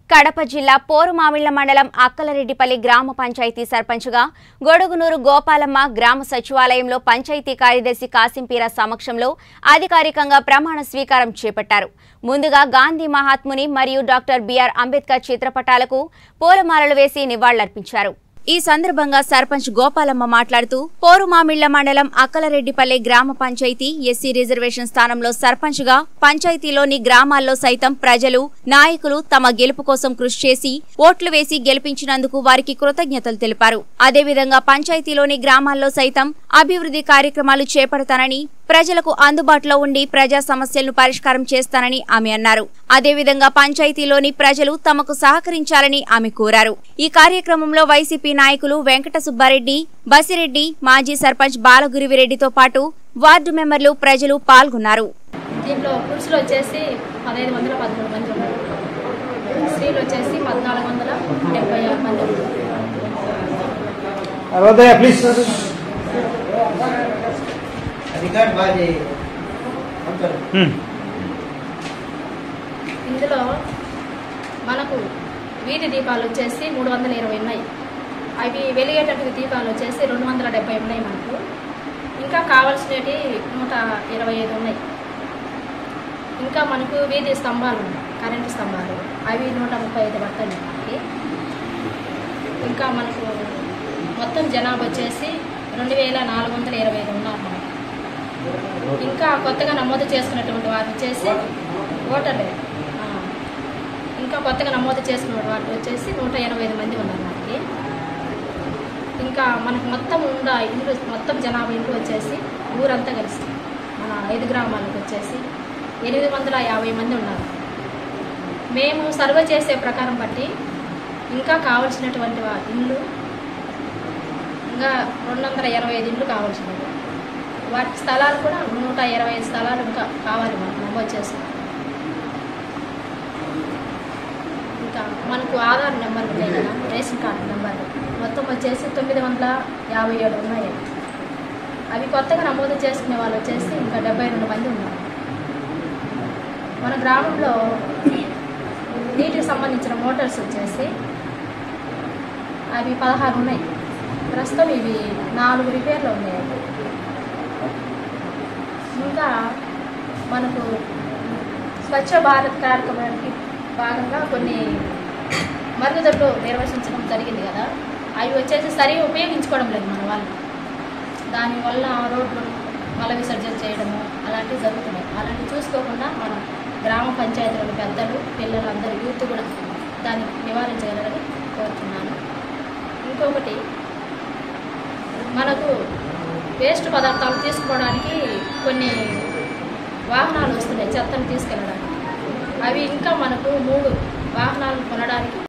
కడప జిల్లా పోరుమామిళ్ల మండలం అక్కలరెడ్డిపల్లి గ్రామ పంచాయతీ సర్పంచ్గా గొడుగునూరు గోపాలమ్మ గ్రామ సచివాలయంలో పంచాయతీ కార్యదర్శి కాసింపీర సమక్షంలో అధికారికంగా ప్రమాణ స్వీకారం చేపట్టారు ముందుగా గాంధీ మహాత్ముని మరియు డాక్టర్ బిఆర్ అంబేద్కర్ చిత్రపటాలకు పూలమాలలు వేసి నివాళులర్పించారు ఈ సందర్భంగా సర్పంచ్ గోపాలమ్మ మాట్లాడుతూ పోరుమామిళ్ల మండలం అక్కలరెడ్డిపల్లె గ్రామ పంచాయతీ ఎస్సీ రిజర్వేషన్ స్థానంలో సర్పంచ్గా పంచాయతీలోని గ్రామాల్లో సైతం ప్రజలు నాయకులు తమ గెలుపు కోసం కృషి చేసి ఓట్లు వేసి గెలిపించినందుకు వారికి కృతజ్ఞతలు తెలిపారు అదేవిధంగా పంచాయతీలోని గ్రామాల్లో సైతం అభివృద్ధి కార్యక్రమాలు చేపడతానని ప్రజలకు అందుబాటులో ఉండి ప్రజా సమస్యలను పరిష్కారం చేస్తానని ఆమె అన్నారు అదేవిధంగా పంచాయతీలోని ప్రజలు తమకు సహకరించాలని ఆమె కోరారు ఈ కార్యక్రమంలో వైసీపీ నాయకులు వెంకట సుబ్బారెడ్డి బసిరెడ్డి మాజీ సర్పంచ్ బాలగురివిరెడ్డితో పాటు వార్డు మెంబర్లు ప్రజలు పాల్గొన్నారు దీంట్లో పురుషులు వచ్చేసి పదహైదు వందల పదమూడు మంది ఉన్నారు స్త్రీలు వచ్చేసి పద్నాలుగు వందల డెబ్బై ఆరు మంది ఉన్నారు అరవదయ్య ప్లీజ్ రికార్డ్ బాగా చేయి ఇందులో మనకు వీధి దీపాలు వచ్చేసి మూడు వందల ఇరవై ఉన్నాయి అవి వెలిగేటటువంటి దీపాలు వచ్చేసి రెండు వందల డెబ్బై ఉన్నాయి మనకు ఇంకా కావాల్సినవి నూట ఇరవై ఐదు ఉన్నాయి ఇంకా మనకు వీధి స్తంభాలు ఉన్నాయి కరెంటు స్తంభాలు అవి నూట ముప్పై ఐదు పడతాయి మనకి ఇంకా మనకు మొత్తం జనాభా వచ్చేసి రెండు వేల నాలుగు వందల ఇరవై ఐదు ఉన్నారు మనకి ఇంకా కొత్తగా నమోదు చేసుకున్నటువంటి వారు వచ్చేసి ఓటర్లే ఆ, ఇంకా కొత్తగా నమోదు చేసుకున్న వారు వచ్చేసి నూట ఎనభై ఐదు మంది ఉన్నారు మనకి ఇంకా మనకు మొత్తం ఉన్న ఇండ్లు మొత్తం జనాభా ఇండ్లు వచ్చేసి ఊరంతా కలిసి మన ఐదు గ్రామాలకు వచ్చేసి ఎనిమిది వందల యాభై మంది ఉన్నారు మేము సర్వే చేసే ప్రకారం బట్టి ఇంకా కావాల్సినటువంటి వా- ఇండ్లు ఇంకా రెండు వందల ఇరవై ఐదు ఇండ్లు కావాల్సినవి వాటి స్థలాలు కూడా నూట ఇరవై ఐదు స్థలాలు ఇంకా కావాలి మనకు నమోదు చేసి ఇంకా మనకు ఆధార్ నెంబర్ ఉన్నాయి కదా రేషన్ కార్డు నెంబర్ మొత్తం వచ్చేసి తొమ్మిది వందల యాభై ఏడు ఉన్నాయి అవి కొత్తగా నమోదు చేసుకునే వాళ్ళు వచ్చేసి ఇంకా డెబ్బై రెండు మంది ఉన్నారు మన గ్రామంలో నీటికి సంబంధించిన మోటార్స్ వచ్చేసి అవి పదహారు ఉన్నాయి ప్రస్తుతం ఇవి నాలుగు రిపేర్లు ఉన్నాయి ఇంకా మనకు స్వచ్ఛ భారత్ కార్యక్రమానికి భాగంగా కొన్ని మరుగుదొడ్లు నిర్వహించడం జరిగింది కదా అవి వచ్చేసి సరిగా ఉపయోగించుకోవడం లేదు మన వాళ్ళు దానివల్ల రోడ్లు మల విసర్జన చేయడము అలాంటివి జరుగుతున్నాయి అలాంటివి చూసుకోకుండా మనం గ్రామ పంచాయతీలోని పెద్దలు పిల్లలు అందరూ యూత్ కూడా దాన్ని నివారించగలరని కోరుతున్నాను ఇంకొకటి మనకు వేస్ట్ పదార్థాలు తీసుకోవడానికి కొన్ని వాహనాలు వస్తున్నాయి చెత్తను తీసుకెళ్ళడానికి అవి ఇంకా మనకు మూడు వాహనాలు కొనడానికి